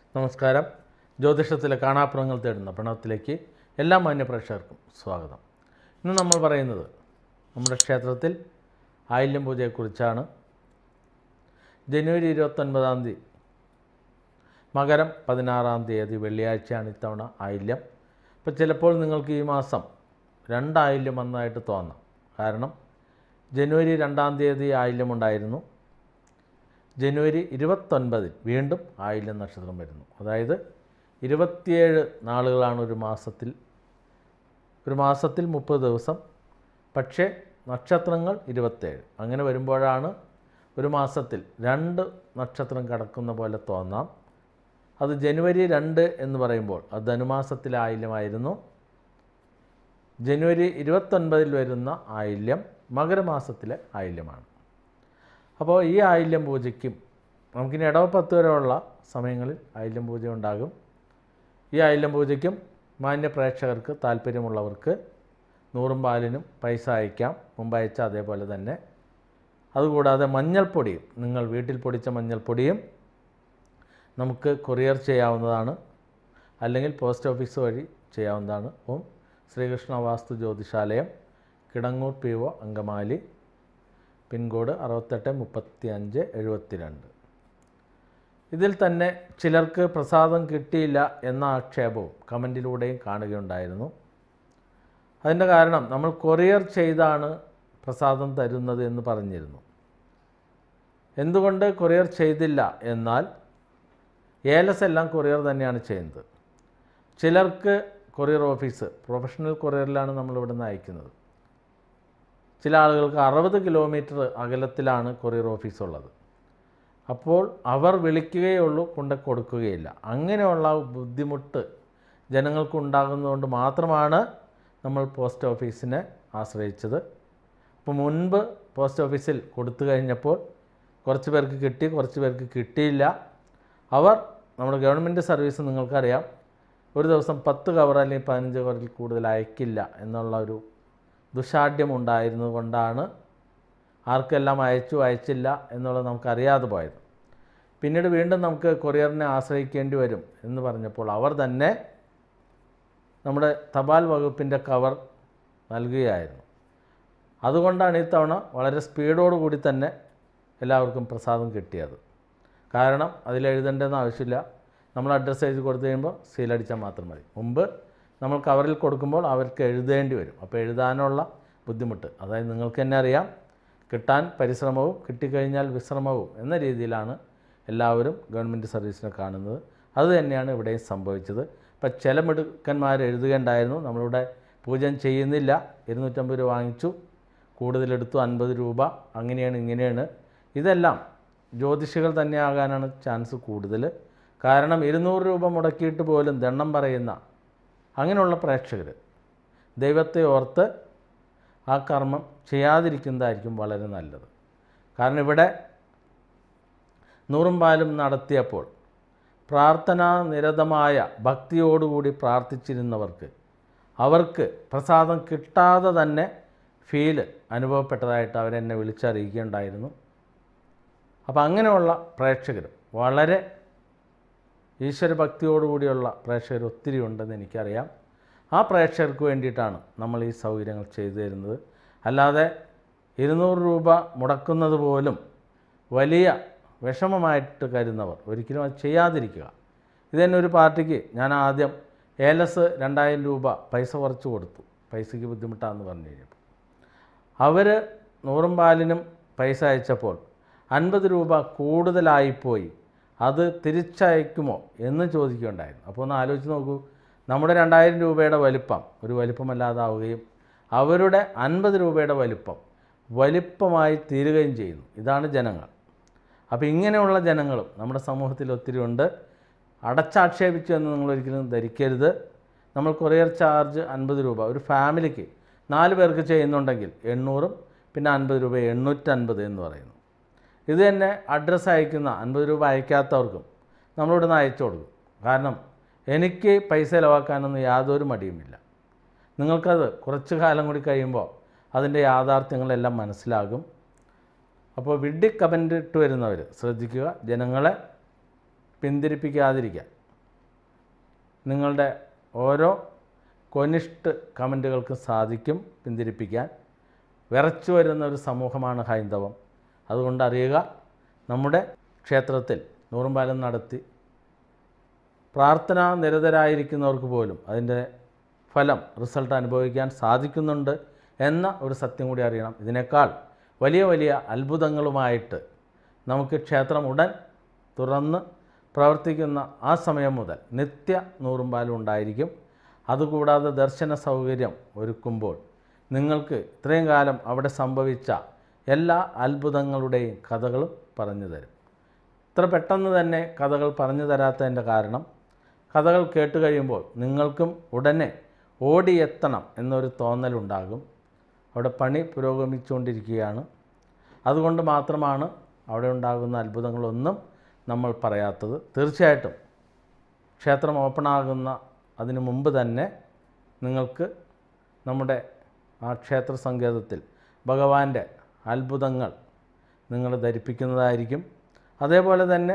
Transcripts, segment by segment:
നമസ്കാരം ജ്യോതിഷത്തിലെ കാണാപ്പുറങ്ങൾ തേടുന്ന പ്രണവത്തിലേക്ക് എല്ലാ മാന്യപ്രേക്ഷകർക്കും സ്വാഗതം ഇന്ന് നമ്മൾ പറയുന്നത് നമ്മുടെ ക്ഷേത്രത്തിൽ ആയില്യം പൂജയെക്കുറിച്ചാണ് ജനുവരി ഇരുപത്തൊൻപതാം തീയതി മകരം പതിനാറാം തീയതി വെള്ളിയാഴ്ചയാണ് ഇത്തവണ ആയില്യം അപ്പോൾ ചിലപ്പോൾ നിങ്ങൾക്ക് ഈ മാസം രണ്ടായില്യം വന്നതായിട്ട് തോന്നാം കാരണം ജനുവരി രണ്ടാം തീയതി ആയില്യം ഉണ്ടായിരുന്നു ജനുവരി ഇരുപത്തൊൻപതിൽ വീണ്ടും ആയില്യം നക്ഷത്രം വരുന്നു അതായത് ഇരുപത്തിയേഴ് നാളുകളാണ് ഒരു മാസത്തിൽ ഒരു മാസത്തിൽ മുപ്പത് ദിവസം പക്ഷേ നക്ഷത്രങ്ങൾ ഇരുപത്തേഴ് അങ്ങനെ വരുമ്പോഴാണ് ഒരു മാസത്തിൽ രണ്ട് നക്ഷത്രം കടക്കുന്ന പോലെ തോന്നാം അത് ജനുവരി രണ്ട് എന്ന് പറയുമ്പോൾ അത് ധനുമാസത്തിലെ ആയില്യമായിരുന്നു ജനുവരി ഇരുപത്തൊൻപതിൽ വരുന്ന ആയില്യം മകരമാസത്തിലെ ആയില്യമാണ് അപ്പോൾ ഈ ആയില്യം പൂജയ്ക്കും നമുക്കിനി ഇടവ പത്ത് വരെയുള്ള സമയങ്ങളിൽ ആയില്യം പൂജ ഉണ്ടാകും ഈ ആയില്യം പൂജയ്ക്കും മാന്യ പ്രേക്ഷകർക്ക് താല്പര്യമുള്ളവർക്ക് നൂറും പാലിനും പൈസ അയക്കാം മുമ്പ് അയച്ച അതേപോലെ തന്നെ അതുകൂടാതെ മഞ്ഞൾപ്പൊടിയും നിങ്ങൾ വീട്ടിൽ പൊടിച്ച മഞ്ഞൾപ്പൊടിയും നമുക്ക് കൊറിയർ ചെയ്യാവുന്നതാണ് അല്ലെങ്കിൽ പോസ്റ്റ് ഓഫീസ് വഴി ചെയ്യാവുന്നതാണ് Om Sreekrishna Vasthu Jyothishalayam Kidangoor P O Angamaly pin code അറുപത്തെട്ട് മുപ്പത്തി അഞ്ച് എഴുപത്തിരണ്ട് ഇതിൽ തന്നെ ചിലർക്ക് പ്രസാദം കിട്ടിയില്ല എന്ന ആക്ഷേപവും കമൻറ്റിലൂടെയും കാണുകയുണ്ടായിരുന്നു അതിൻ്റെ കാരണം നമ്മൾ കൊറിയർ ചെയ്താണ് പ്രസാദം തരുന്നത് എന്ന് പറഞ്ഞിരുന്നു എന്തുകൊണ്ട് കൊറിയർ ചെയ്തില്ല എന്നാൽ ഏലസ് എല്ലാം കൊറിയർ തന്നെയാണ് ചെയ്യുന്നത് ചിലർക്ക് കൊറിയർ ഓഫീസ് പ്രൊഫഷണൽ കൊറിയറിലാണ് നമ്മളിവിടെ നിന്ന് അയക്കുന്നത് ചില ആളുകൾക്ക് അറുപത് കിലോമീറ്റർ അകലത്തിലാണ് കൊറിയർ ഓഫീസ് ഉള്ളത് അപ്പോൾ അവർ വിളിക്കുകയുള്ളൂ കൊണ്ട് കൊടുക്കുകയില്ല അങ്ങനെയുള്ള ബുദ്ധിമുട്ട് ജനങ്ങൾക്ക് ഉണ്ടാകുന്നതുകൊണ്ട് മാത്രമാണ് നമ്മൾ പോസ്റ്റ് ഓഫീസിനെ ആശ്രയിച്ചത് അപ്പോൾ മുൻപ് പോസ്റ്റ് ഓഫീസിൽ കൊടുത്തു കഴിഞ്ഞപ്പോൾ കുറച്ച് പേർക്ക് കിട്ടി കുറച്ച് പേർക്ക് കിട്ടിയില്ല അവർ നമ്മുടെ ഗവൺമെൻറ് സർവീസ് നിങ്ങൾക്കറിയാം ഒരു ദിവസം പത്ത് കവർ അല്ലെങ്കിൽ പതിനഞ്ച് കവറിൽ കൂടുതൽ അയക്കില്ല എന്നുള്ള ഒരു ദുശാഠ്യം ഉണ്ടായിരുന്നത് കൊണ്ടാണ് ആർക്കെല്ലാം അയച്ചു അയച്ചില്ല എന്നുള്ളത് നമുക്കറിയാതെ പോയത് പിന്നീട് വീണ്ടും നമുക്ക് കൊറിയറിനെ ആശ്രയിക്കേണ്ടി വരും എന്ന് പറഞ്ഞപ്പോൾ അവർ തന്നെ നമ്മുടെ തപാൽ വകുപ്പിൻ്റെ കവർ നൽകുകയായിരുന്നു അതുകൊണ്ടാണ് ഇത്തവണ വളരെ സ്പീഡോടുകൂടി തന്നെ എല്ലാവർക്കും പ്രസാദം കിട്ടിയത് കാരണം അതിൽ എഴുതേണ്ടെന്ന് ആവശ്യമില്ല നമ്മൾ അഡ്രസ്സ് എഴുതി കൊടുത്തു കഴിയുമ്പോൾ സീലടിച്ചാൽ മാത്രം മതി മുമ്പ് നമ്മൾ കവറിൽ കൊടുക്കുമ്പോൾ അവർക്ക് എഴുതേണ്ടി വരും അപ്പോൾ എഴുതാനുള്ള ബുദ്ധിമുട്ട് അതായത് നിങ്ങൾക്ക് തന്നെ അറിയാം കിട്ടാൻ പരിശ്രമവും കിട്ടിക്കഴിഞ്ഞാൽ വിശ്രമവും എന്ന രീതിയിലാണ് എല്ലാവരും ഗവൺമെൻറ് സർവീസിനെ കാണുന്നത് അത് തന്നെയാണ് ഇവിടെയും സംഭവിച്ചത് ഇപ്പം ചില മിടുക്കന്മാർ എഴുതുകയുണ്ടായിരുന്നു നമ്മളിവിടെ പൂജ ചെയ്യുന്നില്ല ഇരുന്നൂറ്റമ്പത് രൂപ വാങ്ങിച്ചു കൂടുതലെടുത്തു അൻപത് രൂപ അങ്ങനെയാണ് ഇങ്ങനെയാണ് ഇതെല്ലാം ജ്യോതിഷികൾ തന്നെ ആകാനാണ് ചാൻസ് കൂടുതൽ കാരണം ഇരുന്നൂറ് രൂപ മുടക്കിയിട്ട് പോലും ദണ്ണം പറയുന്ന അങ്ങനെയുള്ള പ്രേക്ഷകർ ദൈവത്തെ ഓർത്ത് ആ കർമ്മം ചെയ്യാതിരിക്കുന്നതായിരിക്കും വളരെ നല്ലത് കാരണം ഇവിടെ നൂറും പാലും നടത്തിയപ്പോൾ പ്രാർത്ഥനാ നിരതമായ ഭക്തിയോടുകൂടി പ്രാർത്ഥിച്ചിരുന്നവർക്ക് അവർക്ക് പ്രസാദം കിട്ടാതെ തന്നെ ഫീല് അനുഭവപ്പെട്ടതായിട്ട് അവരെന്നെ വിളിച്ചറിയിക്കുകയുണ്ടായിരുന്നു അപ്പോൾ അങ്ങനെയുള്ള പ്രേക്ഷകർ വളരെ ഈശ്വരഭക്തിയോടുകൂടിയുള്ള പ്രേക്ഷകർ ഒത്തിരി ഉണ്ടെന്ന് എനിക്കറിയാം ആ പ്രേക്ഷകർക്ക് വേണ്ടിയിട്ടാണ് നമ്മൾ ഈ സൗകര്യങ്ങൾ ചെയ്തു തരുന്നത് അല്ലാതെ ഇരുന്നൂറ് രൂപ മുടക്കുന്നത് പോലും വലിയ വിഷമമായിട്ട് കരുതുന്നവർ ഒരിക്കലും അത് ചെയ്യാതിരിക്കുക ഇതന്നെ ഒരു പാർട്ടിക്ക് ഞാൻ ആദ്യം ഏലസ് രണ്ടായിരം രൂപ പൈസ കുറച്ച് കൊടുത്തു പൈസയ്ക്ക് ബുദ്ധിമുട്ടാണെന്ന് പറഞ്ഞു കഴിഞ്ഞപ്പോൾ അവർ നൂറും പാലിനും പൈസ അയച്ചപ്പോൾ അൻപത് രൂപ കൂടുതലായിപ്പോയി അത് തിരിച്ചയക്കുമോ എന്ന് ചോദിക്കുകയുണ്ടായിരുന്നു അപ്പോൾ ഒന്ന് ആലോചിച്ച് നോക്കൂ നമ്മുടെ രണ്ടായിരം രൂപയുടെ വലിപ്പം ഒരു വലിപ്പമല്ലാതാവുകയും അവരുടെ അൻപത് രൂപയുടെ വലിപ്പം വലിപ്പമായി തീരുകയും ചെയ്യുന്നു ഇതാണ് ജനങ്ങൾ അപ്പോൾ ഇങ്ങനെയുള്ള ജനങ്ങളും നമ്മുടെ സമൂഹത്തിൽ ഒത്തിരി ഉണ്ട് അടച്ചാക്ഷേപിച്ചു എന്ന് നിങ്ങൾ ഒരിക്കലും ധരിക്കരുത് നമ്മൾ കൊറിയർ ചാർജ് അൻപത് രൂപ ഒരു ഫാമിലിക്ക് നാല് പേർക്ക് ചെയ്യുന്നുണ്ടെങ്കിൽ എണ്ണൂറും പിന്നെ അൻപത് രൂപ എണ്ണൂറ്റൻപത് എന്ന് പറയുന്നു ഇത് തന്നെ അഡ്രസ്സ് അയക്കുന്ന അൻപത് രൂപ അയക്കാത്തവർക്കും നമ്മളിവിടുന്ന് അയച്ചു കൊടുക്കും കാരണം എനിക്ക് പൈസ ചിലവാക്കാനൊന്നും യാതൊരു മടിയുമില്ല നിങ്ങൾക്കത് കുറച്ച് കാലം കൂടി കഴിയുമ്പോൾ അതിൻ്റെ യാഥാർത്ഥ്യങ്ങളെല്ലാം മനസ്സിലാകും അപ്പോൾ വിഡ്ഢി കമൻ്റ് ഇട്ട് വരുന്നവർ ശ്രദ്ധിക്കുക ജനങ്ങളെ പിന്തിരിപ്പിക്കാതിരിക്കാൻ നിങ്ങളുടെ ഓരോ കൊനിഷ്ട് കമൻറ്റുകൾക്കും സാധിക്കും പിന്തിരിപ്പിക്കാൻ വിറച്ചു വരുന്ന ഒരു സമൂഹമാണ് ഹൈന്ദവം അതുകൊണ്ട് അറിയുക നമ്മുടെ ക്ഷേത്രത്തിൽ നൂറുംപാലം നടത്തി പ്രാർത്ഥനാ നിരതരായിരിക്കുന്നവർക്ക് പോലും അതിൻ്റെ ഫലം റിസൾട്ട് അനുഭവിക്കാൻ സാധിക്കുന്നുണ്ട് എന്ന ഒരു സത്യം കൂടി അറിയണം ഇതിനേക്കാൾ വലിയ വലിയ അത്ഭുതങ്ങളുമായിട്ട് നമുക്ക് ക്ഷേത്രം ഉടൻ തുറന്ന് പ്രവർത്തിക്കുന്ന ആ സമയം മുതൽ നിത്യ നൂറുംപാലും ഉണ്ടായിരിക്കും അതുകൂടാതെ ദർശന സൗകര്യം ഒരുക്കുമ്പോൾ നിങ്ങൾക്ക് ഇത്രയും കാലം അവിടെ സംഭവിച്ച എല്ലാ അത്ഭുതങ്ങളുടെയും കഥകളും പറഞ്ഞു തരും ഇത്ര പെട്ടെന്ന് തന്നെ കഥകൾ പറഞ്ഞു തരാത്തതിൻ്റെ കാരണം കഥകൾ കേട്ട് കഴിയുമ്പോൾ നിങ്ങൾക്കും ഉടനെ ഓടിയെത്തണം എന്നൊരു തോന്നലുണ്ടാകും അവിടെ പണി പുരോഗമിച്ചുകൊണ്ടിരിക്കുകയാണ് അതുകൊണ്ട് മാത്രമാണ് അവിടെ ഉണ്ടാകുന്ന അത്ഭുതങ്ങളൊന്നും നമ്മൾ പറയാത്തത് തീർച്ചയായിട്ടും ക്ഷേത്രം ഓപ്പണാകുന്ന അതിനു മുമ്പ് തന്നെ നിങ്ങൾക്ക് നമ്മുടെ ആ ക്ഷേത്ര സങ്കേതത്തിൽ ഭഗവാന്റെ അത്ഭുതങ്ങൾ നിങ്ങൾ ധരിപ്പിക്കുന്നതായിരിക്കും അതേപോലെ തന്നെ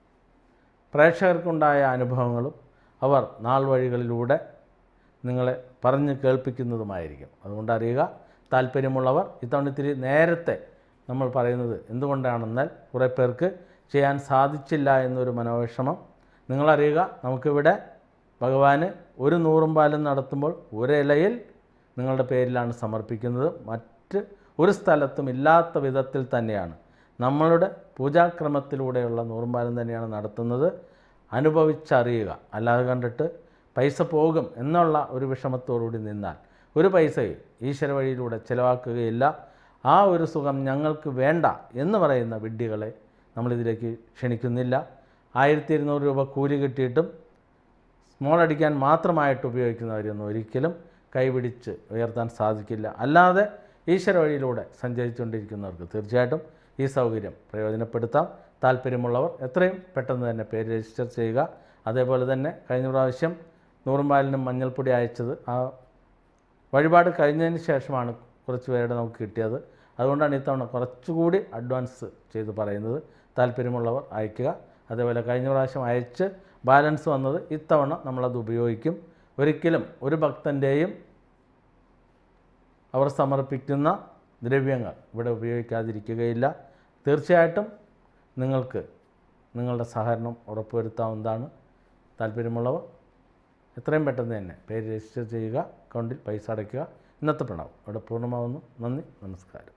പ്രേക്ഷകർക്കുണ്ടായ അനുഭവങ്ങളും അവർ നാൾ വഴികളിലൂടെ നിങ്ങളെ പറഞ്ഞ് കേൾപ്പിക്കുന്നതുമായിരിക്കും അതുകൊണ്ട് അറിയുക താല്പര്യമുള്ളവർ ഇത്തവണ ഇത്തിരി നേരത്തെ നമ്മൾ പറയുന്നത് എന്തുകൊണ്ടാണെന്നാൽ കുറേ പേർക്ക് ചെയ്യാൻ സാധിച്ചില്ല എന്നൊരു മനോവിഷമം നിങ്ങളറിയുക നമുക്കിവിടെ ഭഗവാന് ഒരു നൂറും പാലും നടത്തുമ്പോൾ ഒരിലയിൽ നിങ്ങളുടെ പേരിലാണ് സമർപ്പിക്കുന്നത് മറ്റ് ഒരു സ്ഥലത്തും ഇല്ലാത്ത വിധത്തിൽ തന്നെയാണ് നമ്മളുടെ പൂജാക്രമത്തിലൂടെയുള്ള നൂറുംപാലം തന്നെയാണ് നടത്തുന്നത് അനുഭവിച്ചറിയുക അല്ലാതെ കണ്ടിട്ട് പൈസ പോകും എന്നുള്ള ഒരു വിഷമത്തോടുകൂടി നിന്നാൽ ഒരു പൈസയും ഈശ്വര വഴിയിലൂടെ ചിലവാക്കുകയില്ല ആ ഒരു സുഖം ഞങ്ങൾക്ക് വേണ്ട എന്ന് പറയുന്ന വിഡ്ഢികളെ നമ്മളിതിലേക്ക് ക്ഷണിക്കുന്നില്ല ആയിരത്തി ഇരുന്നൂറ് രൂപ കൂലി കിട്ടിയിട്ടും സ്മോൾ അടിക്കാൻ മാത്രമായിട്ട് ഉപയോഗിക്കുന്നവരൊന്നും ഒരിക്കലും കൈപിടിച്ച് ഉയർത്താൻ സാധിക്കില്ല അല്ലാതെ ഈശ്വര വഴിയിലൂടെ സഞ്ചരിച്ചുകൊണ്ടിരിക്കുന്നവർക്ക് തീർച്ചയായിട്ടും ഈ സൗകര്യം പ്രയോജനപ്പെടുത്താം താല്പര്യമുള്ളവർ എത്രയും പെട്ടെന്ന് തന്നെ പേര് രജിസ്റ്റർ ചെയ്യുക അതേപോലെ തന്നെ കഴിഞ്ഞ പ്രാവശ്യം നൂറുംപാലിനും മഞ്ഞൾപ്പൊടി അയച്ചത് ആ വഴിപാട് കഴിഞ്ഞതിന് ശേഷമാണ് കുറച്ച് പേരുടെ നമുക്ക് കിട്ടിയത് അതുകൊണ്ടാണ് ഇത്തവണ കുറച്ചുകൂടി അഡ്വാൻസ് ചെയ്ത് പറയുന്നത് താല്പര്യമുള്ളവർ അയയ്ക്കുക അതേപോലെ കഴിഞ്ഞ പ്രാവശ്യം അയച്ച് ബാലൻസ് വന്നത് ഇത്തവണ നമ്മളത് ഉപയോഗിക്കും ഒരിക്കലും ഒരു ഭക്തൻ്റെയും അവർ സമർപ്പിക്കുന്ന ദ്രവ്യങ്ങൾ ഇവിടെ ഉപയോഗിക്കാതിരിക്കുകയില്ല തീർച്ചയായിട്ടും നിങ്ങൾക്ക് നിങ്ങളുടെ സഹകരണം ഉറപ്പുവരുത്താവുന്നതാണ് താല്പര്യമുള്ളവർ എത്രയും പെട്ടെന്ന് തന്നെ പേര് രജിസ്റ്റർ ചെയ്യുക അക്കൗണ്ടിൽ പൈസ അടയ്ക്കുക ഇന്നത്തെ പ്രണവ് ഇവിടെ പൂർണ്ണമാവുന്നു നന്ദി നമസ്കാരം